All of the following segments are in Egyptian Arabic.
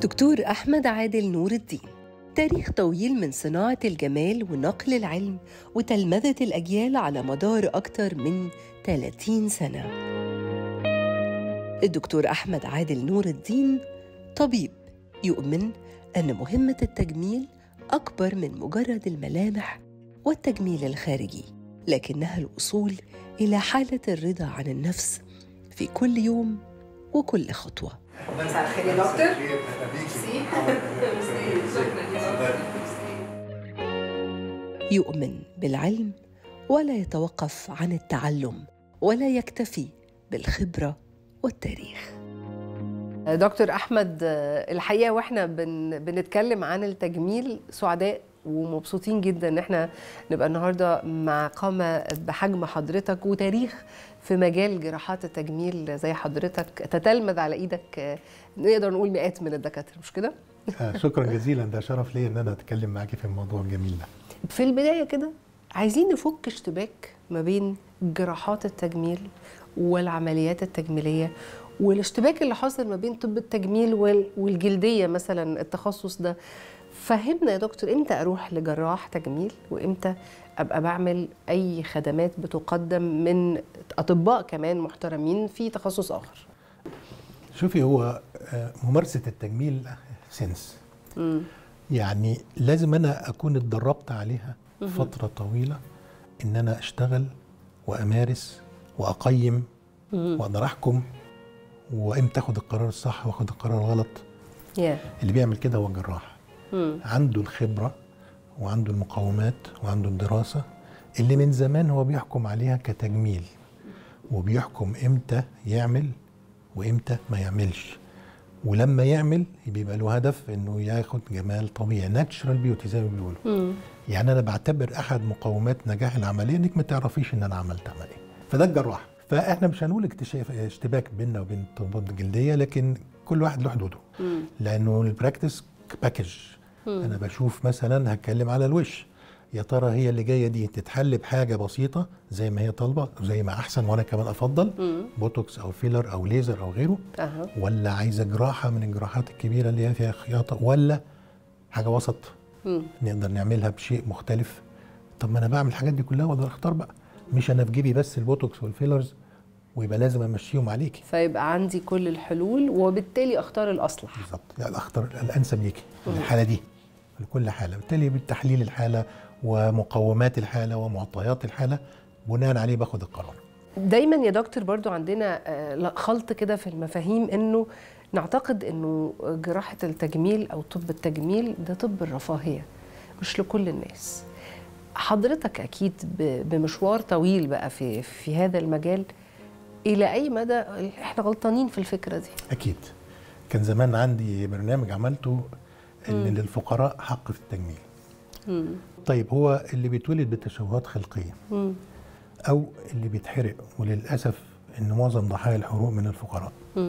دكتور أحمد عادل نور الدين تاريخ طويل من صناعة الجمال ونقل العلم وتلمذة الأجيال على مدار أكثر من 30 سنة الدكتور أحمد عادل نور الدين طبيب يؤمن أن مهمة التجميل أكبر من مجرد الملامح والتجميل الخارجي لكنها الوصول إلى حالة الرضا عن النفس في كل يوم وكل خطوة مساء الخير يا دكتور يؤمن بالعلم ولا يتوقف عن التعلم ولا يكتفي بالخبرة والتاريخ دكتور احمد الحقيقه واحنا بن بنتكلم عن التجميل سعداء ومبسوطين جدا ان احنا نبقى النهارده مع قامه بحجم حضرتك وتاريخ في مجال جراحات التجميل زي حضرتك تتلمذ على ايدك نقدر نقول مئات من الدكاتره مش كده؟ آه، شكرا جزيلا ده شرف ليا ان انا اتكلم معاكي في الموضوع الجميل ده في البدايه كده عايزين نفك اشتباك ما بين جراحات التجميل والعمليات التجميليه والاشتباك اللي حاصل ما بين طب التجميل وال- والجلديه مثلا التخصص ده فهمنا يا دكتور امتى اروح لجراح تجميل وامتى ابقى بعمل اي خدمات بتقدم من اطباء كمان محترمين في تخصص اخر شوفي هو آه، ممارسه التجميل سنس يعني لازم انا اكون اتدربت عليها فتره طويله ان انا اشتغل وامارس واقيم واقدر احكم وامتى اخد القرار الصح واخد القرار الغلط يا اللي بيعمل كده هو الجراح عنده الخبرة وعنده المقومات وعنده الدراسة اللي من زمان هو بيحكم عليها كتجميل وبيحكم امتى يعمل وامتى ما يعملش ولما يعمل بيبقى له هدف انه ياخد جمال طبيعي ناتشرال بيوتي زي ما بيقولوا يعني انا بعتبر احد مقومات نجاح العمليه انك ما تعرفيش ان انا عملت عمليه فده الجراح فاحنا مش هنقول اكتشاف اشتباك بيننا وبين الطبات الجلديه لكن كل واحد له حدوده لانه البراكتس باكج انا بشوف مثلا هتكلم على الوش يا ترى هي اللي جايه دي تتحل بحاجه بسيطه زي ما هي طالبه زي ما احسن وانا كمان افضل بوتوكس او فيلر او ليزر او غيره اها ولا عايزه جراحه من الجراحات الكبيره اللي هي فيها خياطه ولا حاجه وسط نقدر نعملها بشيء مختلف طب ما انا بعمل الحاجات دي كلها واقدر اختار بقى مش انا في جيبي بس البوتوكس والفيلرز ويبقى لازم امشيهم عليكي فيبقى عندي كل الحلول وبالتالي اختار الاصلح بالظبط يعني اختار الانسب ليكي الحاله دي لكل حاله بالتالي بالتحليل الحاله ومقومات الحاله ومعطيات الحاله بناء عليه باخد القرار دايما يا دكتور برضو عندنا آه، لا- خلط كده في المفاهيم انه نعتقد انه جراحة التجميل او طب التجميل ده طب الرفاهية مش لكل الناس حضرتك اكيد ب- بمشوار طويل بقى في في هذا المجال الى اي مدى احنا غلطانين في الفكرة دي اكيد كان زمان عندي برنامج عملته ان للفقراء حق في التجميل طيب هو اللي بيتولد بتشوهات خلقيه او اللي بيتحرق وللاسف ان معظم ضحايا الحروق من الفقراء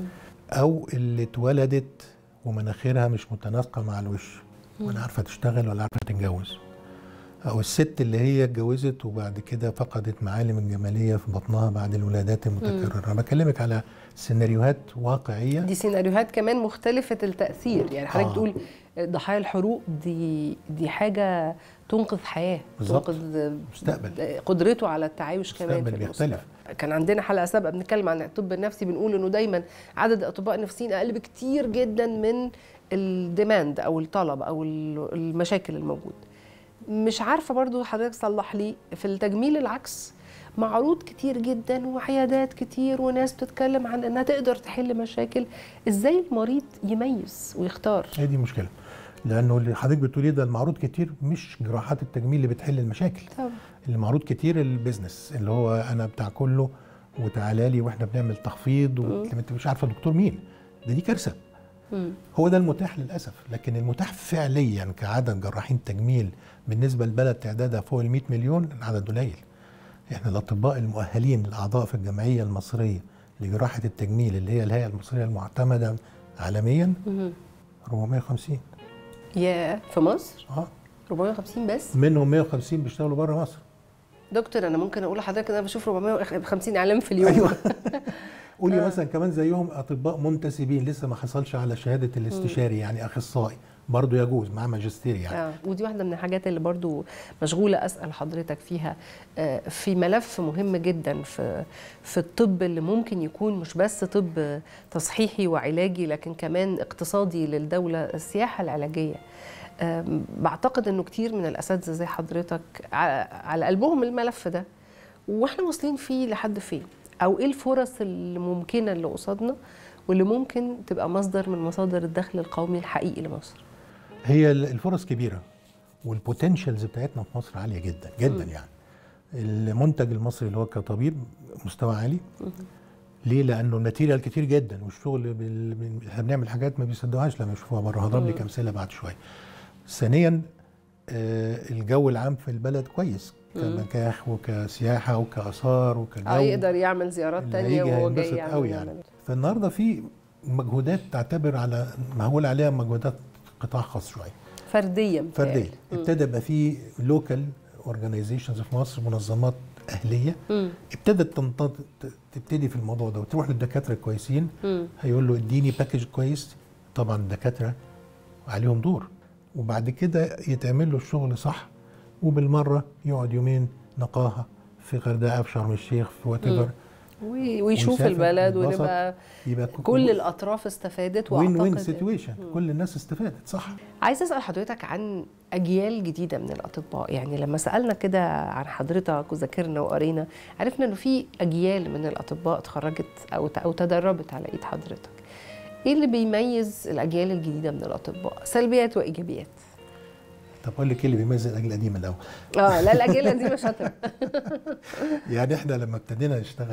او اللي اتولدت ومناخيرها مش متناسقه مع الوش ولا عارفه تشتغل ولا عارفه تتجوز او الست اللي هي اتجوزت وبعد كده فقدت معالم الجماليه في بطنها بعد الولادات المتكرره انا بكلمك على سيناريوهات واقعيه دي سيناريوهات كمان مختلفة التأثير يعني حضرتك آه. تقول ضحايا الحروق دي دي حاجة تنقذ حياة بالظبط. تنقذ مستقبل. قدرته على التعايش كمان مستقبل في بيختلف. المستقبل. كان عندنا حلقة سابقة بنتكلم عن الطب النفسي بنقول انه دايما عدد الاطباء النفسيين اقل بكتير جدا من الديماند او الطلب او ال- المشاكل الموجودة مش عارفة برضو حضرتك صلح لي في التجميل العكس معروض كتير جدا وعيادات كتير وناس بتتكلم عن انها تقدر تحل مشاكل ازاي المريض يميز ويختار هي دي مشكله لانه اللي حضرتك بتقوليه ده المعروض كتير مش جراحات التجميل اللي بتحل المشاكل طبعا اللي معروض كتير البيزنس اللي هو انا بتاع كله وتعالى لي واحنا بنعمل تخفيض وانت مش عارفه دكتور مين ده دي كارثه هو ده المتاح للاسف لكن المتاح فعليا كعدد جراحين تجميل بالنسبه لبلد تعدادها فوق ال 100 مليون العدد قليل احنا الاطباء المؤهلين الاعضاء في الجمعيه المصريه لجراحه التجميل اللي هي الهيئه المصريه المعتمده عالميا 450 يا في مصر اه 450 بس منهم 150 بيشتغلوا بره مصر دكتور انا ممكن اقول لحضرتك ان انا بشوف 450 اعلان في اليوم ايوه قولي مثلا كمان زيهم اطباء منتسبين لسه ما حصلش على شهاده الاستشاري يعني اخصائي برضه يجوز مع ماجستير يعني آه. ودي واحده من الحاجات اللي برضو مشغوله اسال حضرتك فيها آه، في ملف مهم جدا في في الطب اللي ممكن يكون مش بس طب تصحيحي وعلاجي لكن كمان اقتصادي للدوله السياحه العلاجيه آم، بعتقد انه كتير من الاساتذه زي حضرتك ع- على قلبهم الملف ده واحنا واصلين فيه لحد فين او ايه الفرص الممكنه اللي قصادنا واللي ممكن تبقى مصدر من مصادر الدخل القومي الحقيقي لمصر هي ال- الفرص كبيره والبوتنشالز بتاعتنا في مصر عاليه جدا جدا يعني المنتج المصري اللي هو كطبيب مستوى عالي ليه؟ لانه الماتيريال كتير جدا والشغل بال... بال- احنا بنعمل حاجات ما بيصدقوهاش لما يشوفوها بره هضرب لك امثله بعد شويه. ثانيا آه الجو العام في البلد كويس كمكاح وكسياحه وكاثار وكجو اه يقدر يعمل زيارات اللي تانية هيجي وهو جاي هينبسط يعمل قوي يعني يعمل. فالنهارده في مجهودات تعتبر على معقول عليها مجهودات قطاع خاص شويه فرديا فرديه بتهيألي. ابتدى يبقى في لوكال اورجانيزيشنز في مصر منظمات اهليه مم. ابتدت تنتظ تبتدي في الموضوع ده وتروح للدكاتره الكويسين مم. هيقول له اديني باكج كويس طبعا الدكاتره عليهم دور وبعد كده يتعمل له الشغل صح وبالمره يقعد يومين نقاهه في غردقه في شرم الشيخ في وات مم. وي- ويشوف ويسافر البلد ويتبسط. ونبقى يبقى كل الاطراف استفادت وين وين واعتقد سيتويشن كل الناس استفادت صح عايز اسال حضرتك عن اجيال جديده من الاطباء يعني لما سالنا كده عن حضرتك وذاكرنا وقرينا عرفنا انه في اجيال من الاطباء اتخرجت او او تدربت على ايد حضرتك ايه اللي بيميز الاجيال الجديده من الاطباء سلبيات وايجابيات طب اقول لك ايه اللي بيميز الاجيال القديمه الاول اه لا الاجيال دي مش شاطره يعني احنا لما ابتدينا نشتغل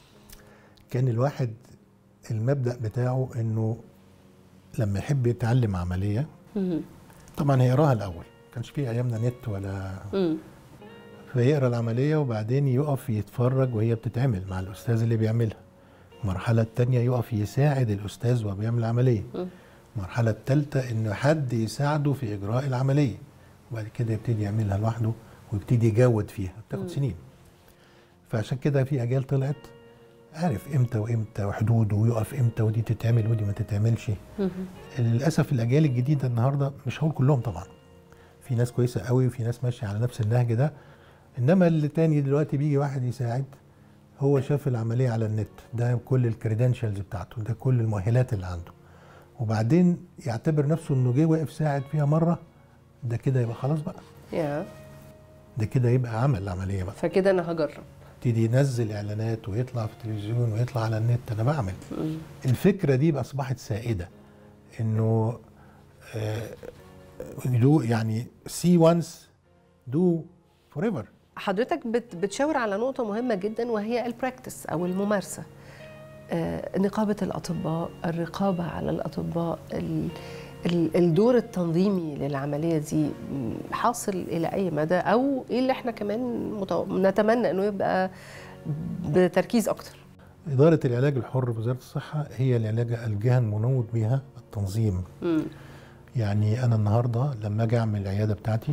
كان الواحد المبدا بتاعه انه لما يحب يتعلم عمليه طبعا هيقراها الاول ما كانش في ايامنا نت ولا مم. فيقرا العمليه وبعدين يقف يتفرج وهي بتتعمل مع الاستاذ اللي بيعملها المرحله الثانيه يقف يساعد الاستاذ وهو بيعمل العمليه مم. المرحله الثالثه ان حد يساعده في اجراء العمليه وبعد كده يبتدي يعملها لوحده ويبتدي يجود فيها بتاخد سنين فعشان كده في اجيال طلعت عارف امتى وامتى وحدوده ويقف امتى ودي تتعمل ودي ما تتعملش مم. للاسف الاجيال الجديده النهارده مش هقول كلهم طبعا في ناس كويسه قوي وفي ناس ماشيه على نفس النهج ده انما اللي تاني دلوقتي بيجي واحد يساعد هو شاف العمليه على النت ده كل الكريدنشالز بتاعته ده كل المؤهلات اللي عنده وبعدين يعتبر نفسه انه جه واقف ساعد فيها مره ده كده يبقى خلاص بقى يا ده كده يبقى عمل العمليه بقى فكده انا هجرب يبتدي ينزل اعلانات ويطلع في التلفزيون ويطلع على النت انا بعمل مم. الفكره دي بقى اصبحت سائده انه دو يعني سي وانس دو فور ايفر حضرتك بت بتشاور على نقطة مهمة جدا وهي البراكتس أو الممارسة آه، نقابة الأطباء الرقابة على الأطباء ال- ال- الدور التنظيمي للعملية دي م، حاصل إلى أي مدى أو إيه اللي إحنا كمان متو- نتمنى أنه يبقى بتركيز أكتر اداره العلاج الحر في وزاره الصحه هي العلاج الجهه المنوط بها التنظيم مم. يعني انا النهارده لما اجي اعمل العياده بتاعتي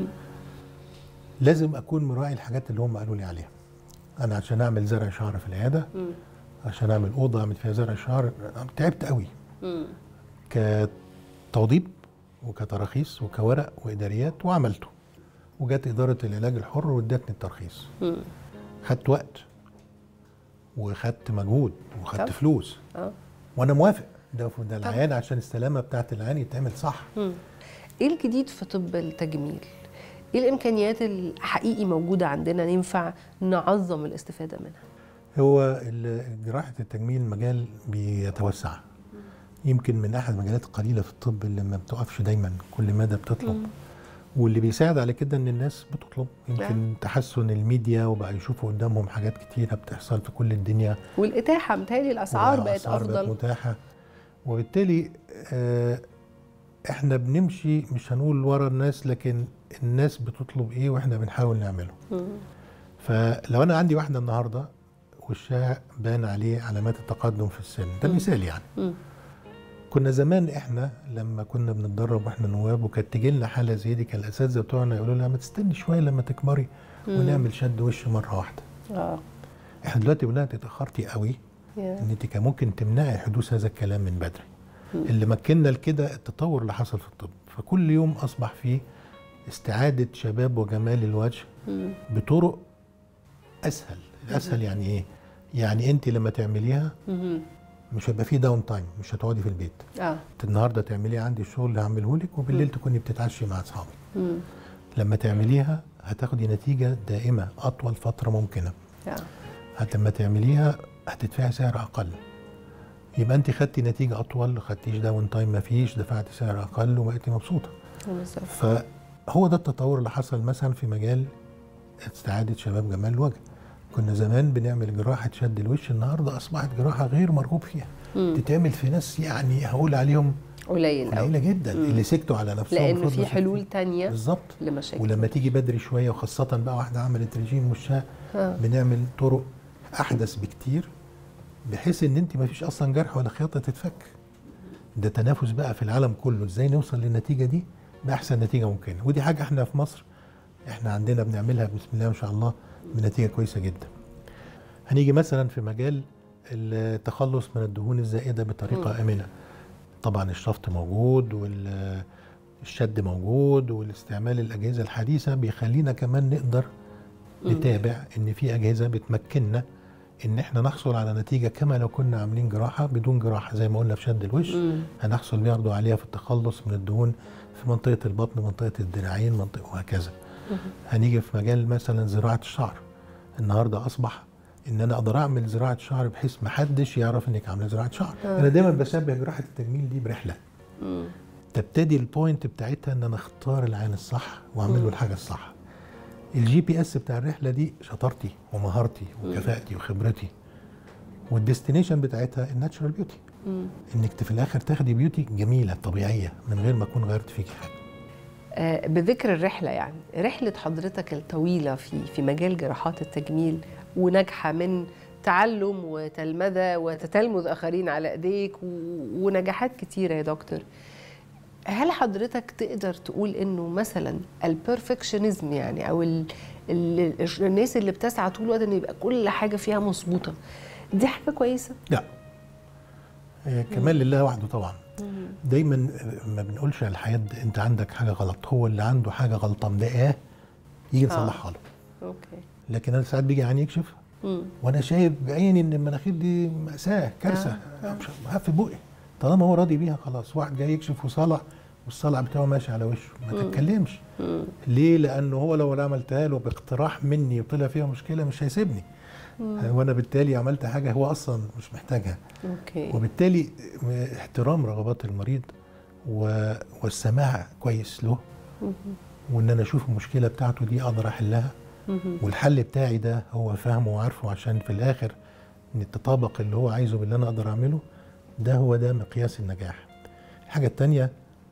لازم اكون مراعي الحاجات اللي هم قالوا لي عليها انا عشان اعمل زرع شعر في العياده مم. عشان اعمل اوضه اعمل فيها زرع شعر تعبت قوي مم. كتوضيب وكتراخيص وكورق واداريات وعملته وجت اداره العلاج الحر وادتني الترخيص مم. خدت وقت وخدت مجهود وخدت طب. فلوس آه. وانا موافق ده ده العيان عشان السلامه بتاعت العيان يتعمل صح مم. ايه الجديد في طب التجميل؟ ايه الامكانيات الحقيقي موجوده عندنا ينفع نعظم الاستفاده منها؟ هو ال- جراحه التجميل مجال بيتوسع يمكن من احد المجالات القليله في الطب اللي ما بتقفش دايما كل مدى بتطلب واللي بيساعد على كده ان الناس بتطلب يمكن تحسن الميديا وبقى يشوفوا قدامهم حاجات كتيره بتحصل في كل الدنيا والاتاحه متهيألي الاسعار بقت والأسعار بقت افضل متاحه وبالتالي آه، احنا بنمشي مش هنقول ورا الناس لكن الناس بتطلب ايه واحنا بنحاول نعمله مم. فلو انا عندي واحده النهارده وشها بان عليه علامات التقدم في السن ده مثال يعني مم. كنا زمان احنا لما كنا بنتدرب واحنا نواب وكانت تجي لنا حاله زي دي كان الاساتذه بتوعنا يقولوا لنا ما تستني شويه لما تكبري ونعمل شد وش مره واحده اه احنا دلوقتي بنقول لها انت اتاخرتي قوي يا. ان انت كان ممكن تمنعي حدوث هذا الكلام من بدري اللي مكننا لكده التطور اللي حصل في الطب فكل يوم اصبح فيه استعاده شباب وجمال الوجه بطرق اسهل اسهل يعني ايه يعني انت لما تعمليها مهم. مش هيبقى فيه داون تايم مش هتقعدي في البيت اه النهارده تعمليه عندي الشغل اللي هعمله لك وبالليل تكوني بتتعشي مع اصحابك مم. لما تعمليها هتاخدي نتيجه دائمه اطول فتره ممكنه آه. هت لما تعمليها هتدفعي سعر اقل يبقى انت خدتي نتيجه اطول ما خدتيش داون تايم ما فيش دفعتي سعر اقل وبقيتي مبسوطه بالظبط فهو ده التطور اللي حصل مثلا في مجال استعاده شباب جمال الوجه كنا زمان بنعمل جراحه شد الوش النهارده اصبحت جراحه غير مرغوب فيها مم. تتعمل في ناس يعني هقول عليهم قليل قوي قليله جدا اللي سكتوا على نفسهم لان فضلوا في ساكتين. حلول تانية بالظبط لمشاكل ولما تيجي بدري شويه وخاصه بقى واحده عملت رجيم وشها آه. بنعمل طرق احدث بكتير بحيث ان انت ما فيش اصلا جرح ولا خياطه تتفك ده تنافس بقى في العالم كله ازاي نوصل للنتيجه دي باحسن نتيجه ممكنه ودي حاجه احنا في مصر احنا عندنا بنعملها بسم الله ما شاء الله بنتيجه كويسه جدا هنيجي مثلا في مجال التخلص من الدهون الزائده بطريقه امنه طبعا الشفط موجود والشد موجود والاستعمال الاجهزه الحديثه بيخلينا كمان نقدر نتابع ان في اجهزه بتمكننا ان احنا نحصل على نتيجه كما لو كنا عاملين جراحه بدون جراحه زي ما قلنا في شد الوش مم. هنحصل برضه عليها في التخلص من الدهون في منطقه البطن منطقه الذراعين منطقه وهكذا هنيجي في مجال مثلا زراعه الشعر النهارده اصبح ان انا اقدر اعمل زراعه شعر بحيث ما حدش يعرف انك عامله زراعه شعر انا دايما بشبه جراحه التجميل دي برحله مم. تبتدي البوينت بتاعتها ان انا اختار العين الصح واعمل له الحاجه الصح الجي بي اس بتاع الرحله دي شطارتي ومهارتي وكفاءتي وخبرتي والديستنيشن بتاعتها الناتشورال بيوتي مم. انك في الاخر تاخدي بيوتي جميله طبيعيه من غير ما اكون غيرت فيكي حاجه آه، بذكر الرحله يعني رحله حضرتك الطويله في في مجال جراحات التجميل وناجحه من تعلم وتلمذه وتتلمذ اخرين على ايديك و- ونجاحات كتيره يا دكتور هل حضرتك تقدر تقول انه مثلا البرفكشنزم يعني او ال ال الناس اللي بتسعى طول الوقت ان يبقى كل حاجه فيها مظبوطه دي حاجه كويسه لا آه، كمال لله وحده طبعا دايما آه، ما بنقولش على الحياه ده انت عندك حاجه غلط هو اللي عنده حاجه غلطه مضايقاه يجي نصلحها له اوكي لكن انا ساعات بيجي عيني يكشف مم. وانا شايف بعيني ان المناخير دي ماساه كارثه مش هقفل بقي طالما هو راضي بيها خلاص واحد جاي يكشف وصلع والصلع بتاعه ماشي على وشه ما تتكلمش ليه لانه هو لو انا عملتها له باقتراح مني وطلع فيها مشكله مش هيسيبني وانا بالتالي عملت حاجه هو اصلا مش محتاجها اوكي وبالتالي احترام رغبات المريض و- والسماع كويس له وان انا اشوف المشكله بتاعته دي اقدر احلها والحل بتاعي ده هو فاهمه وعارفه عشان في الاخر نتطابق اللي هو عايزه باللي انا اقدر اعمله ده هو ده مقياس النجاح الحاجه التانيه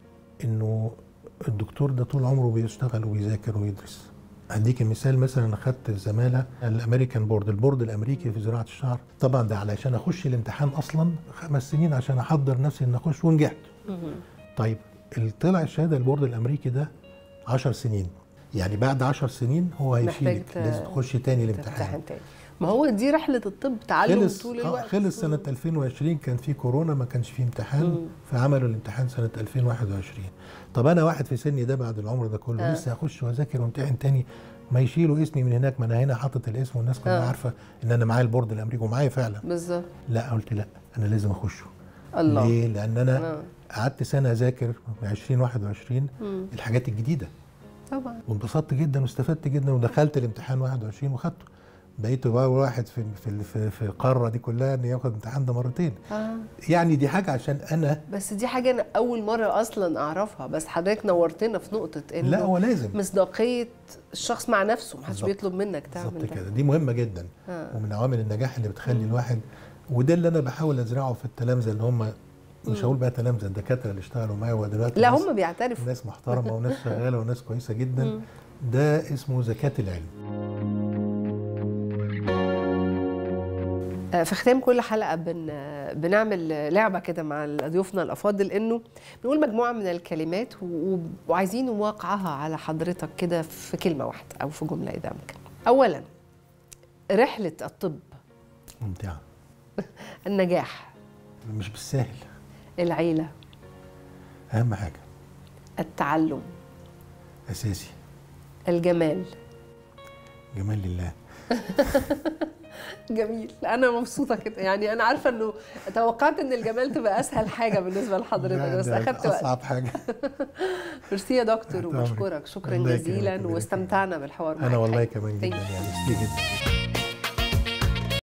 انه الدكتور ده طول عمره بيشتغل وبيذاكر ويدرس هديك مثال مثلا انا خدت الزماله الامريكان بورد البورد الامريكي في زراعه الشعر طبعا ده علشان اخش الامتحان اصلا خمس سنين عشان احضر نفسي ان اخش ونجحت طيب اللي طلع الشهاده البورد الامريكي ده 10 سنين يعني بعد 10 سنين هو محتاج هيشيلك ت- لازم تخش تاني الامتحان تمتحن تاني ما هو دي رحله الطب تعلم خلص طول آه، الوقت خلص سنه 2020 كان في كورونا ما كانش في امتحان فعملوا الامتحان سنه 2021 طب انا واحد في سني ده بعد العمر ده كله آه. لسه هخش واذاكر وامتحن تاني ما يشيلوا اسمي من هناك ما انا هنا حاطط الاسم والناس كلها آه. عارفه ان انا معايا البورد الامريكي ومعايا فعلا بالظبط لا قلت لا انا لازم اخشه الله ليه؟ لان انا آه. قعدت سنه اذاكر من 2021 مم. الحاجات الجديده طبعا وانبسطت جدا واستفدت جدا ودخلت الامتحان 21 وخدته بقيت بقى واحد في في في, في القاره دي كلها ان ياخد الامتحان ده مرتين آه. يعني دي حاجه عشان انا بس دي حاجه انا اول مره اصلا اعرفها بس حضرتك نورتنا في نقطه انه لا هو لازم مصداقيه الشخص مع نفسه محدش بالظبط. بيطلب منك تعمل بالظبط ده كده دي مهمه جدا آه. ومن عوامل النجاح اللي بتخلي الواحد وده اللي انا بحاول ازرعه في التلامذه اللي هم مش هقول بقى تلامذه الدكاتره اللي اشتغلوا معايا ودلوقتي لا ناس- هم بيعترفوا ناس محترمه وناس شغاله وناس كويسه جدا ده اسمه زكاه العلم آه، في ختام كل حلقه بن بنعمل لعبه كده مع ضيوفنا الافاضل انه بنقول مجموعه من الكلمات و- وعايزين واقعها على حضرتك كده في كلمه واحده او في جمله اذا امكن. اولا رحله الطب ممتعه النجاح مش بالسهل العيله اهم حاجه التعلم اساسي الجمال جمال لله جميل انا مبسوطه كده يعني انا عارفه انه توقعت ان الجمال تبقى اسهل حاجه بالنسبه لحضرتك لا، بس ده اخدت وقت اصعب حاجه ميرسي يا دكتور تحت أمرك. وبشكرك شكرا الله يكرمك، جزيلا الله واستمتعنا بالحوار معاك انا والله حقيقي. كمان جدا Thank you. يعني ميرسي جدا